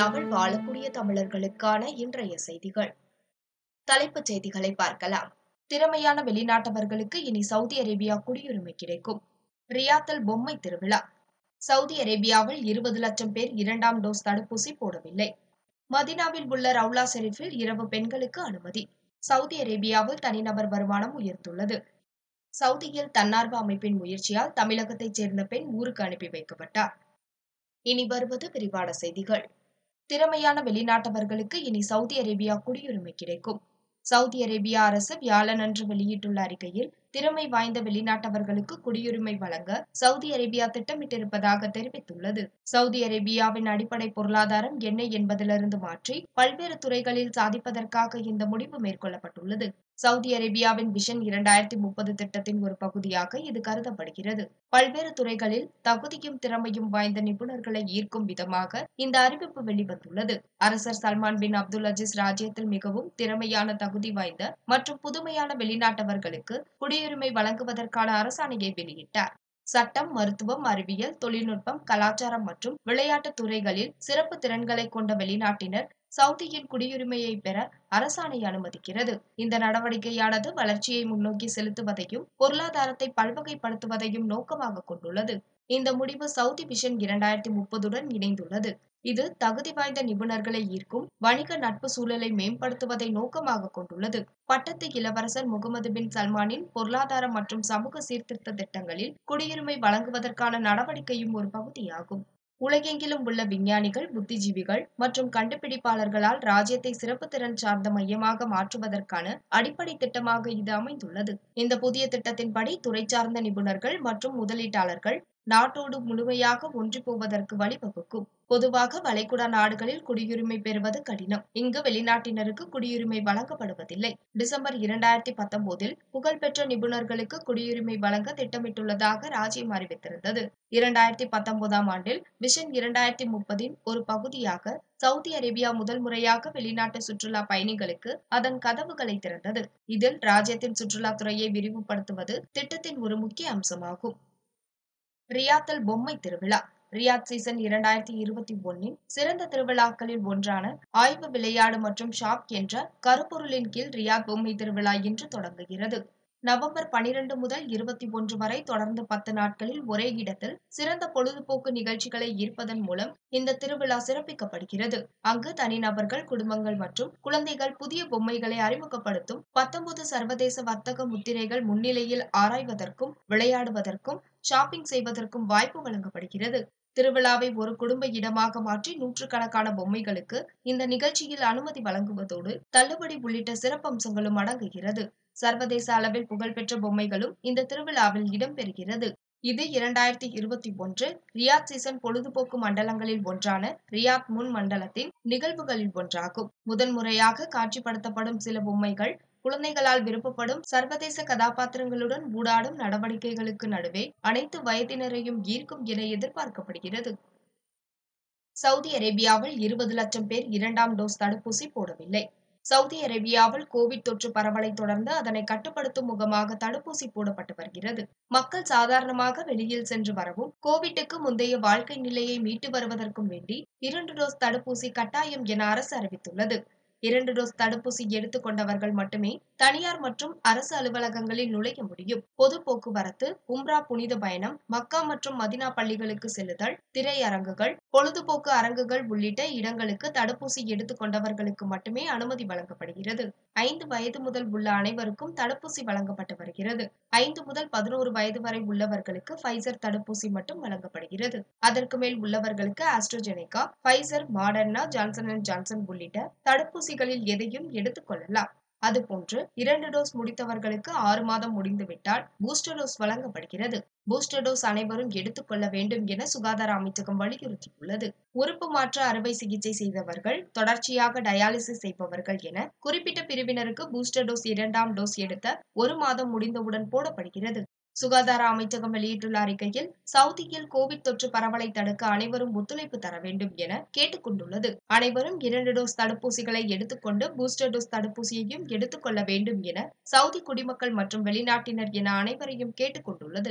அரேபியாவில் வாழக்கூடிய தமிழர்களுக்கான இன்றைய செய்திகள் தலைப்புச் செய்திகளை பார்க்கலாம் திறமையான வெளிநாட்டவர்களுக்கு இனி சவுதி அரேபியா குடியுரிமை கிடைக்கும் ரியாத்தில் பொம்மை திருவிழா சவுதி அரேபியாவில் இருபது லட்சம் பேர் இரண்டாம் டோஸ் தடுப்பூசி போடவில்லை மதினாவில் உள்ள ரவுலா ஷெரீஃபில் இரவு பெண்களுக்கு அனுமதி சவுதி அரேபியாவில் தனிநபர் வருமானம் உயர்ந்துள்ளது சவுதியில் தன்னார்வ அமைப்பின் முயற்சியால் தமிழகத்தைச் சேர்ந்த பெண் ஊருக்கு அனுப்பி வைக்கப்பட்டார் இனி வருவது விரிவான செய்திகள் திறமையான வெளிநாட்டவர்களுக்கு இனி சவுதி அரேபியா குடியுரிமை கிடைக்கும் சவுதி அரேபியா அரசு வியாழனன்று வெளியிட்டுள்ள அறிக்கையில் திறமை வாய்ந்த வெளிநாட்டவர்களுக்கு குடியுரிமை வழங்க சவுதி அரேபியா திட்டமிட்டிருப்பதாக தெரிவித்துள்ளது சவுதி அரேபியாவின் அடிப்படை பொருளாதாரம் என்ன என்பதிலிருந்து மாற்றி பல்வேறு துறைகளில் சாதிப்பதற்காக இந்த முடிவு மேற்கொள்ளப்பட்டுள்ளது சவுதி அரேபியாவின் விஷன் இரண்டாயிரத்தி முப்பது திட்டத்தின் ஒரு பகுதியாக இது கருதப்படுகிறது பல்வேறு துறைகளில் தகுதியும் திறமையும் வாய்ந்த நிபுணர்களை ஈர்க்கும் விதமாக இந்த அறிவிப்பு வெளிவந்துள்ளது அரசர் சல்மான் பின் அப்துல் அஜிஸ் ராஜ்யத்தில் மிகவும் திறமையான தகுதி வாய்ந்த மற்றும் புதுமையான வெளிநாட்டவர்களுக்கு குடியுரிமை வழங்குவதற்கான அரசாணையை வெளியிட்டார் சட்டம் மருத்துவம் அறிவியல் தொழில்நுட்பம் கலாச்சாரம் மற்றும் விளையாட்டு துறைகளில் சிறப்பு திறன்களை கொண்ட வெளிநாட்டினர் சவுதியின் குடியுரிமையை பெற அரசாணை அனுமதிக்கிறது இந்த நடவடிக்கையானது வளர்ச்சியை முன்னோக்கி செலுத்துவதையும் பொருளாதாரத்தை பல்வகைப்படுத்துவதையும் நோக்கமாக கொண்டுள்ளது இந்த முடிவு சவுதி விஷன் இரண்டாயிரத்தி முப்பதுடன் இணைந்துள்ளது இது தகுதி வாய்ந்த நிபுணர்களை ஈர்க்கும் வணிக நட்பு சூழலை மேம்படுத்துவதை நோக்கமாக கொண்டுள்ளது பட்டத்து இளவரசர் முகமது பின் சல்மானின் பொருளாதார மற்றும் சமூக சீர்திருத்த திட்டங்களில் குடியுரிமை வழங்குவதற்கான நடவடிக்கையும் ஒரு பகுதியாகும் உலகெங்கிலும் உள்ள விஞ்ஞானிகள் புத்திஜீவிகள் மற்றும் கண்டுபிடிப்பாளர்களால் ராஜ்யத்தை சிறப்பு திறன் சார்ந்த மையமாக மாற்றுவதற்கான அடிப்படை திட்டமாக இது அமைந்துள்ளது இந்த புதிய திட்டத்தின்படி துறை சார்ந்த நிபுணர்கள் மற்றும் முதலீட்டாளர்கள் நாட்டோடு முழுமையாக ஒன்றி போவதற்கு வழிவகுக்கும் பொதுவாக வளைகுடா நாடுகளில் குடியுரிமை பெறுவது கடினம் இங்கு வெளிநாட்டினருக்கு குடியுரிமை வழங்கப்படுவதில்லை டிசம்பர் இரண்டாயிரத்தி பத்தொன்பதில் புகழ்பெற்ற நிபுணர்களுக்கு குடியுரிமை வழங்க திட்டமிட்டுள்ளதாக ராஜ்யம் அறிவித்திருந்தது இரண்டாயிரத்தி பத்தொன்பதாம் ஆண்டில் விஷன் இரண்டாயிரத்தி முப்பதின் ஒரு பகுதியாக சவுதி அரேபியா முதல் முறையாக வெளிநாட்டு சுற்றுலா பயணிகளுக்கு அதன் கதவுகளை திறந்தது இதில் ராஜ்யத்தின் சுற்றுலாத்துறையை விரிவுபடுத்துவது திட்டத்தின் ஒரு முக்கிய அம்சமாகும் ரியாத்தல் பொம்மை திருவிழா ரியாத் சீசன் இரண்டாயிரத்தி இருபத்தி ஒன்னின் சிறந்த திருவிழாக்களில் ஒன்றான ஆய்வு விளையாடு மற்றும் ஷாப் என்ற கருப்பொருளின் கீழ் ரியாத் பொம்மை திருவிழா இன்று தொடங்குகிறது நவம்பர் பனிரெண்டு முதல் இருபத்தி ஒன்று வரை தொடர்ந்து பத்து நாட்களில் ஒரே இடத்தில் சிறந்த பொழுதுபோக்கு நிகழ்ச்சிகளை ஈர்ப்பதன் மூலம் இந்த திருவிழா சிறப்பிக்கப்படுகிறது அங்கு தனிநபர்கள் குடும்பங்கள் மற்றும் குழந்தைகள் புதிய பொம்மைகளை அறிமுகப்படுத்தும் பத்தொன்பது சர்வதேச வர்த்தக முத்திரைகள் முன்னிலையில் ஆராய்வதற்கும் விளையாடுவதற்கும் ஷாப்பிங் செய்வதற்கும் வாய்ப்பு வழங்கப்படுகிறது திருவிழாவை ஒரு குடும்ப இடமாக மாற்றி நூற்றுக்கணக்கான பொம்மைகளுக்கு இந்த நிகழ்ச்சியில் அனுமதி வழங்குவதோடு தள்ளுபடி உள்ளிட்ட சிறப்பம்சங்களும் அடங்குகிறது சர்வதேச அளவில் புகழ்பெற்ற பொம்மைகளும் இந்த திருவிழாவில் இடம்பெறுகிறது இது இரண்டாயிரத்தி இருபத்தி ஒன்று ரியாத் சீசன் பொழுதுபோக்கு மண்டலங்களில் ஒன்றான ரியாத் முன் மண்டலத்தின் நிகழ்வுகளில் ஒன்றாகும் முதன்முறையாக காட்சிப்படுத்தப்படும் சில பொம்மைகள் குழந்தைகளால் விருப்பப்படும் சர்வதேச கதாபாத்திரங்களுடன் ஊடாடும் நடவடிக்கைகளுக்கு நடுவே அனைத்து வயதினரையும் ஈர்க்கும் என எதிர்பார்க்கப்படுகிறது சவுதி அரேபியாவில் இருபது லட்சம் பேர் இரண்டாம் டோஸ் தடுப்பூசி போடவில்லை சவுதி அரேபியாவில் கோவிட் தொற்று பரவலை தொடர்ந்து அதனை கட்டுப்படுத்தும் முகமாக தடுப்பூசி போடப்பட்டு வருகிறது மக்கள் சாதாரணமாக வெளியில் சென்று வரவும் கோவிட்டுக்கு முந்தைய வாழ்க்கை நிலையை மீட்டு வருவதற்கும் வேண்டி இரண்டு டோஸ் தடுப்பூசி கட்டாயம் என அரசு அறிவித்துள்ளது இரண்டு டோஸ் தடுப்பூசி எடுத்துக் கொண்டவர்கள் மட்டுமே தனியார் மற்றும் அரசு அலுவலகங்களில் நுழைய முடியும் பொது போக்குவரத்து உம்ரா புனித பயணம் மக்கா மற்றும் மதினா பள்ளிகளுக்கு செல்லுதல் திரையரங்குகள் பொழுதுபோக்கு அரங்குகள் உள்ளிட்ட இடங்களுக்கு தடுப்பூசி எடுத்துக் கொண்டவர்களுக்கு மட்டுமே அனுமதி வழங்கப்படுகிறது ஐந்து வயது முதல் உள்ள அனைவருக்கும் தடுப்பூசி வழங்கப்பட்டு வருகிறது ஐந்து முதல் பதினோரு வயது வரை உள்ளவர்களுக்கு ஃபைசர் தடுப்பூசி மட்டும் வழங்கப்படுகிறது அதற்கு மேல் உள்ளவர்களுக்கு AstraZeneca Pfizer Moderna Johnson and Johnson உள்ளிட்ட தடுப்பூசிகளில் எதையும் எடுத்துக் கொள்ளலாம் அதுபோன்று இரண்டு டோஸ் முடித்தவர்களுக்கு ஆறு மாதம் முடிந்துவிட்டால் பூஸ்டர் டோஸ் வழங்கப்படுகிறது பூஸ்டர் டோஸ் அனைவரும் எடுத்துக்கொள்ள வேண்டும் என சுகாதார அமைச்சகம் வலியுறுத்தியுள்ளது உறுப்பு மாற்று அறுவை சிகிச்சை செய்தவர்கள் தொடர்ச்சியாக டயாலிசிஸ் செய்பவர்கள் என குறிப்பிட்ட பிரிவினருக்கு பூஸ்டர் டோஸ் இரண்டாம் டோஸ் எடுத்த ஒரு மாதம் முடிந்தவுடன் போடப்படுகிறது சுகாதார அமைச்சகம் வெளியிட்டுள்ள அறிக்கையில் சவுதியில் கோவிட் தொற்று பரவலை தடுக்க அனைவரும் ஒத்துழைப்பு தர வேண்டும் என கேட்டுக்கொண்டுள்ளது அனைவரும் இரண்டு டோஸ் தடுப்பூசிகளை எடுத்துக்கொண்டு பூஸ்டர் டோஸ் தடுப்பூசியையும் எடுத்துக்கொள்ள வேண்டும் என சவுதி குடிமக்கள் மற்றும் வெளிநாட்டினர் என அனைவரையும் கேட்டுக்கொண்டுள்ளது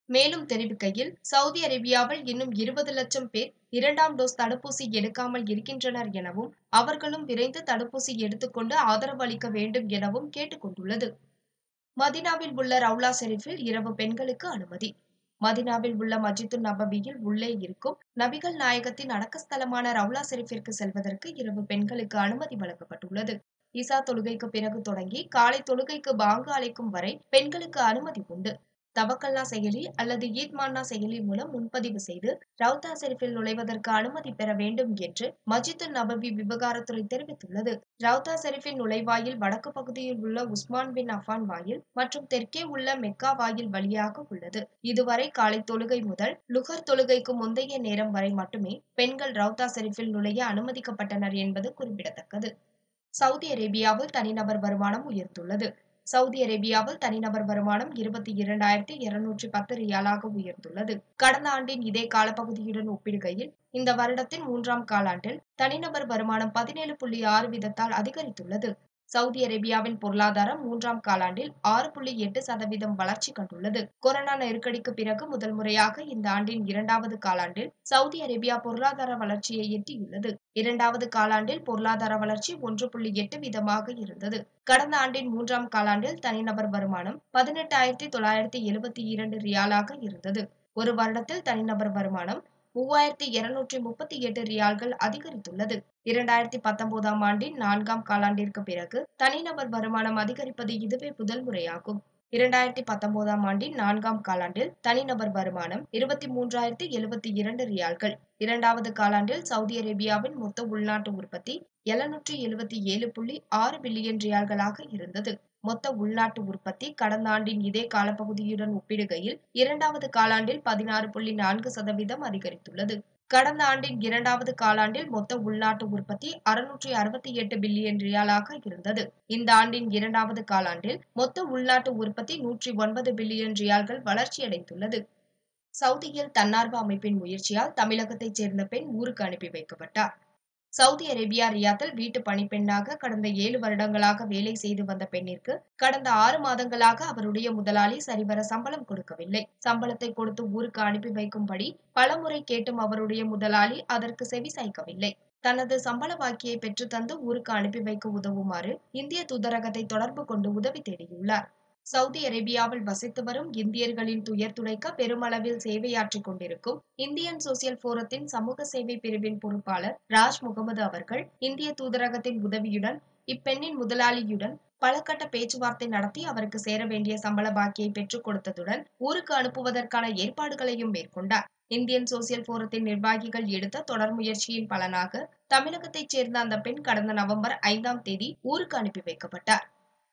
மேலும் தெரிவிக்கையில் சவுதி அரேபியாவில் இன்னும் இருபது லட்சம் பேர் இரண்டாம் டோஸ் தடுப்பூசி எடுக்காமல் இருக்கின்றனர் எனவும் அவர்களும் விரைந்து தடுப்பூசி எடுத்துக்கொண்டு ஆதரவு அளிக்க வேண்டும் எனவும் கேட்டுக்கொண்டுள்ளது மதினாவில் உள்ள ரவுலா ஷெரீஃபில் இரவு பெண்களுக்கு அனுமதி மதினாவில் உள்ள மஜிது நபவியில் உள்ளே இருக்கும் நபிகள் நாயகத்தின் அடக்கஸ்தலமான ரவுலா ஷெரீஃபிற்கு செல்வதற்கு இரவு பெண்களுக்கு அனுமதி வழங்கப்பட்டுள்ளது இசா தொழுகைக்கு பிறகு தொடங்கி காலை தொழுகைக்கு பாங்கு அழைக்கும் வரை பெண்களுக்கு அனுமதி உண்டு தவக்கல்லா செயலி அல்லது ஈத்மான்னா செயலி மூலம் முன்பதிவு செய்து ரவுதா ஷெரீஃபில் நுழைவதற்கு அனுமதி பெற வேண்டும் என்று மஜிது நபவி விவகாரத்துறை தெரிவித்துள்ளது ரவுதா ஷெரீஃபின் நுழைவாயில் வடக்கு பகுதியில் உள்ள உஸ்மான் பின் அஃபான் வாயில் மற்றும் தெற்கே உள்ள மெக்கா வாயில் வழியாக உள்ளது இதுவரை காலை தொழுகை முதல் லுகர் தொழுகைக்கு முந்தைய நேரம் வரை மட்டுமே பெண்கள் ரவுதா ஷெரீஃபில் நுழைய அனுமதிக்கப்பட்டனர் என்பது குறிப்பிடத்தக்கது சவுதி அரேபியாவில் தனிநபர் வருமானம் உயர்ந்துள்ளது சவுதி அரேபியாவில் தனிநபர் வருமானம் இருபத்தி இரண்டாயிரத்தி இருநூற்றி பத்து ரியாலாக உயர்ந்துள்ளது கடந்த ஆண்டின் இதே காலப்பகுதியுடன் ஒப்பிடுகையில் இந்த வருடத்தின் மூன்றாம் காலாண்டில் தனிநபர் வருமானம் பதினேழு புள்ளி ஆறு வீதத்தால் அதிகரித்துள்ளது சவுதி அரேபியாவின் பொருளாதாரம் மூன்றாம் காலாண்டில் ஆறு புள்ளி எட்டு சதவீதம் வளர்ச்சி கண்டுள்ளது கொரோனா நெருக்கடிக்கு பிறகு முதல் முறையாக இந்த ஆண்டின் இரண்டாவது காலாண்டில் சவுதி அரேபியா பொருளாதார வளர்ச்சியை எட்டியுள்ளது இரண்டாவது காலாண்டில் பொருளாதார வளர்ச்சி ஒன்று புள்ளி எட்டு வீதமாக இருந்தது கடந்த ஆண்டின் மூன்றாம் காலாண்டில் தனிநபர் வருமானம் பதினெட்டாயிரத்தி தொள்ளாயிரத்தி எழுபத்தி இரண்டு ரியாலாக இருந்தது ஒரு வருடத்தில் தனிநபர் வருமானம் மூவாயிரத்தி இருநூற்றி முப்பத்தி எட்டு ரியால்கள் அதிகரித்துள்ளது இரண்டாயிரத்தி பத்தொன்பதாம் ஆண்டின் நான்காம் காலாண்டிற்கு பிறகு தனிநபர் வருமானம் அதிகரிப்பது இதுவே முதல் முறையாகும் இரண்டாயிரத்தி பத்தொன்பதாம் ஆண்டின் நான்காம் காலாண்டில் தனிநபர் வருமானம் இருபத்தி மூன்றாயிரத்தி எழுபத்தி இரண்டு ரியால்கள் இரண்டாவது காலாண்டில் சவுதி அரேபியாவின் மொத்த உள்நாட்டு உற்பத்தி எழுநூற்றி எழுபத்தி ஏழு புள்ளி ஆறு பில்லியன் ரியால்களாக இருந்தது மொத்த உள்நாட்டு உற்பத்தி கடந்த ஆண்டின் இதே காலப்பகுதியுடன் ஒப்பிடுகையில் இரண்டாவது காலாண்டில் பதினாறு புள்ளி நான்கு சதவீதம் அதிகரித்துள்ளது கடந்த ஆண்டின் இரண்டாவது காலாண்டில் மொத்த உள்நாட்டு உற்பத்தி அறுநூற்றி அறுபத்தி எட்டு பில்லியன் ரியாலாக இருந்தது இந்த ஆண்டின் இரண்டாவது காலாண்டில் மொத்த உள்நாட்டு உற்பத்தி நூற்றி ஒன்பது பில்லியன் ரியால்கள் வளர்ச்சியடைந்துள்ளது சவுதியில் தன்னார்வ அமைப்பின் முயற்சியால் தமிழகத்தைச் சேர்ந்த பெண் ஊருக்கு அனுப்பி வைக்கப்பட்டார் சவுதி அரேபியா ரியாத்தில் வீட்டு பணிப்பெண்ணாக கடந்த ஏழு வருடங்களாக வேலை செய்து வந்த பெண்ணிற்கு கடந்த ஆறு மாதங்களாக அவருடைய முதலாளி சரிவர சம்பளம் கொடுக்கவில்லை சம்பளத்தை கொடுத்து ஊருக்கு அனுப்பி வைக்கும்படி பலமுறை கேட்டும் அவருடைய முதலாளி அதற்கு செவி சாய்க்கவில்லை தனது சம்பள பாக்கியை பெற்று தந்து ஊருக்கு அனுப்பி வைக்க உதவுமாறு இந்திய தூதரகத்தை தொடர்பு கொண்டு உதவி தேடியுள்ளார் சவுதி அரேபியாவில் வசித்து வரும் இந்தியர்களின் துயர் துடைக்க பெருமளவில் சேவையாற்றிக் கொண்டிருக்கும் இந்தியன் சோசியல் போரத்தின் சமூக சேவை பிரிவின் பொறுப்பாளர் ராஜ் முகமது அவர்கள் இந்திய தூதரகத்தின் உதவியுடன் இப்பெண்ணின் முதலாளியுடன் பல கட்ட பேச்சுவார்த்தை நடத்தி அவருக்கு சேர வேண்டிய சம்பள பாக்கியை பெற்றுக் கொடுத்ததுடன் ஊருக்கு அனுப்புவதற்கான ஏற்பாடுகளையும் மேற்கொண்டார் இந்தியன் சோசியல் போரத்தின் நிர்வாகிகள் எடுத்த தொடர் முயற்சியின் பலனாக தமிழகத்தைச் சேர்ந்த அந்த பெண் கடந்த நவம்பர் ஐந்தாம் தேதி ஊருக்கு அனுப்பி வைக்கப்பட்டார்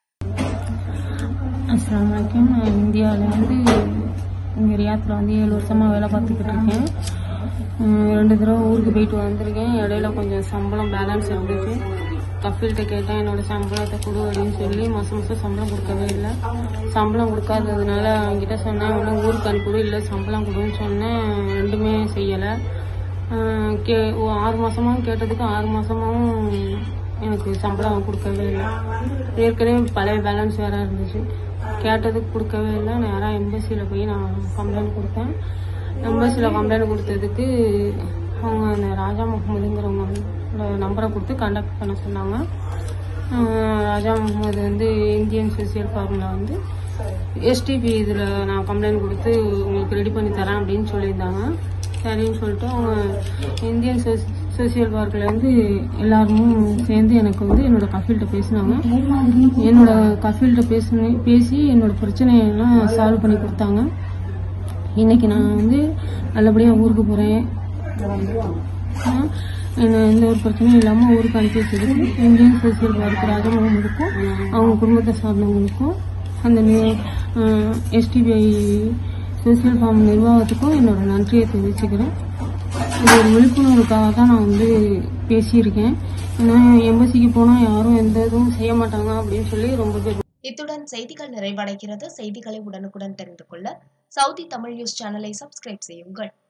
அஸ்லாம் வலைக்கம் நான் இந்தியாவில் வந்து இங்கே ரியாத்தில் வந்து ஏழு வருஷமாக வேலை பார்த்துக்கிட்டு இருக்கேன் உம், ரெண்டு தடவை ஊருக்கு போயிட்டு வந்திருக்கேன் இடையில கொஞ்சம் சம்பளம் பேலன்ஸ் இருந்துச்சு கஃபில்கிட்ட கேட்டேன் என்னோட சம்பளத்தை கொடு அப்படின்னு சொல்லி மாதம் மாதம் சம்பளம் கொடுக்கவே இல்லை சம்பளம் கொடுக்காததுனால அவங்ககிட்ட சொன்னேன் ஒன்றும் ஊருக்கு அனுப்பிவிடு இல்லை சம்பளம் கொடுன்னு சொன்னேன் ரெண்டுமே செய்யலை கே ஓ, ஆறு மாதமாகவும் கேட்டதுக்கு ஆறு மாதமாகவும் எனக்கு சம்பளம் கொடுக்கவே இல்லை ஏற்கனவே பழைய பேலன்ஸ் வேற இருந்துச்சு கேட்டதுக்கு கொடுக்கவே இல்லை நேராக எம்பசியில் போய் நான் கம்ப்ளைண்ட் கொடுத்தேன் எம்பசியில் கம்ப்ளைண்ட் கொடுத்ததுக்கு அவங்க அந்த ராஜா முகமதுங்கிறவங்க நம்பரை கொடுத்து கான்டாக்ட் பண்ண சொன்னாங்க ஆஹ் ராஜா முகமது வந்து இந்தியன் சோசியல் ஃபார்மில் வந்து எஸ்டிபி இதில் நான் கம்ப்ளைண்ட் கொடுத்து உங்களுக்கு ரெடி பண்ணி தரேன் அப்படின்னு சொல்லியிருந்தாங்க சரின்னு சொல்லிட்டு அவங்க இந்தியன் சோசி சோசியல் பார்க்கில் வந்து எல்லாரும் சேர்ந்து எனக்கு வந்து என்னோட கஃபீல்கிட்ட பேசினாங்க என்னோட கஃபீல்கிட்ட பேசி பேசி என்னோட பிரச்சனையெல்லாம் சால்வ் பண்ணி கொடுத்தாங்க இன்னைக்கு நான் வந்து நல்லபடியாக ஊருக்கு போகிறேன் என்ன எந்த ஒரு பிரச்சனையும் இல்லாமல் ஊருக்கு அனுப்பி வச்சதுக்கு இந்தியன் சோசியல் பார்க் ராஜமோகனுக்கும் அவங்க குடும்பத்தை சார்ந்தவங்களுக்கும் அந்த எஸ்டிபிஐ சோசியல் ஃபார்ம் நிர்வாகத்துக்கும் என்னோட நன்றியை தெரிவிச்சுக்கிறேன் இது ஒரு விழிப்புணர்வுக்காக தான் நான் வந்து பேசியிருக்கேன் ஏன்னா எம்பசிக்கு போனால் யாரும் எந்த இதுவும் செய்ய மாட்டாங்க அப்படின்னு சொல்லி ரொம்ப பேர் இத்துடன் செய்திகள் நிறைவடைகிறது செய்திகளை உடனுக்குடன் தெரிந்து கொள்ள சவுதி தமிழ் நியூஸ் சேனலை சப்ஸ்கிரைப் செய்யுங்கள்